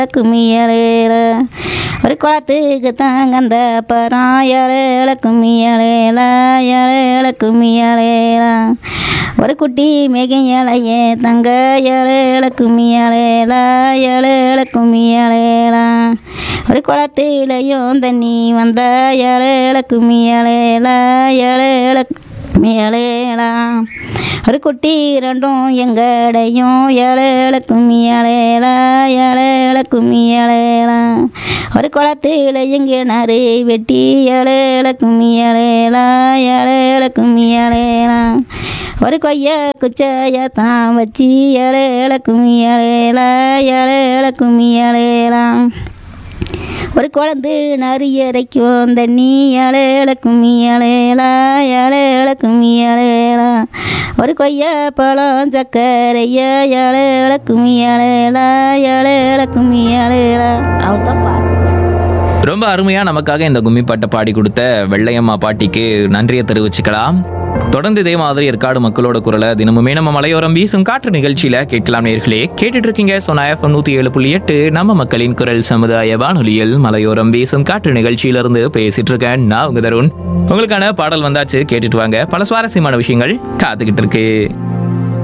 கும்மியலேல ஒரு குளத்துக்கு தாங்கந்த பரம் ஏழேல கும்மியலேல ஏழேல கும்மியலேல ஒரு குட்டி மேகையலையே தங்க ஏழேல கும்மியலேல ஏழேல கும்மியலேல ஒரு குளத்திலையும் தண்ணி வந்த ஏழேல கும்மியலேல ஏழேல கும்மியலேலாம் ஒரு குட்டி ரெண்டும் எங்கடையும் ஏழேல கும்மியலேல ஏழேல கும்மியலேலாம் ஒரு குளத்தில் எங்கிணறு வெட்டி ஏழேல கும்மியலேல ஏழேல கும்மியலேலாம் ஒரு கொய்ய குச்சைய தான் வச்சு ஏழேல கும்மியலேல ஏழேல கும்மியலேலாம் ஒரு குழந்து நரியரைக்கும் தண்ணி ஏழேல கும்மி ஏழேலா ஏழேல கும்மி ஏழேலா ஒரு கொய்யா பழம் சக்கரைய ஏழேல கும்மி ஏழேலா ஏழேல கும்மி ஏழேலா அவங்க தான் பாட்டு ரொம்ப அருமையா நமக்காக இந்த கும்மி பாட்டை பாடி கொடுத்த வெள்ளையம்மா பாட்டிக்கு நன்றியை தெரிவிச்சுக்கலாம் தொடர்ந்து இதே மாதிரி ஏற்காடு மக்களோட குரலை தினமுமே நம்ம மலையோரம் வீசும் காற்று நிகழ்ச்சியில கேட்கலாம் நேர்களே கேட்டுட்டு இருக்கீங்க சொன்ன எஃப்எம் நூத்தி ஏழு புள்ளி எட்டு நம்ம மக்களின் குரல் சமுதாய வானொலியில் மலையோரம் வீசும் காற்று நிகழ்ச்சியில இருந்து பேசிட்டு இருக்கேன் நான் உங்க தருண் உங்களுக்கான பாடல் வந்தாச்சு கேட்டுட்டு வாங்க பல சுவாரஸ்யமான விஷயங்கள் காத்துக்கிட்டு இருக்கு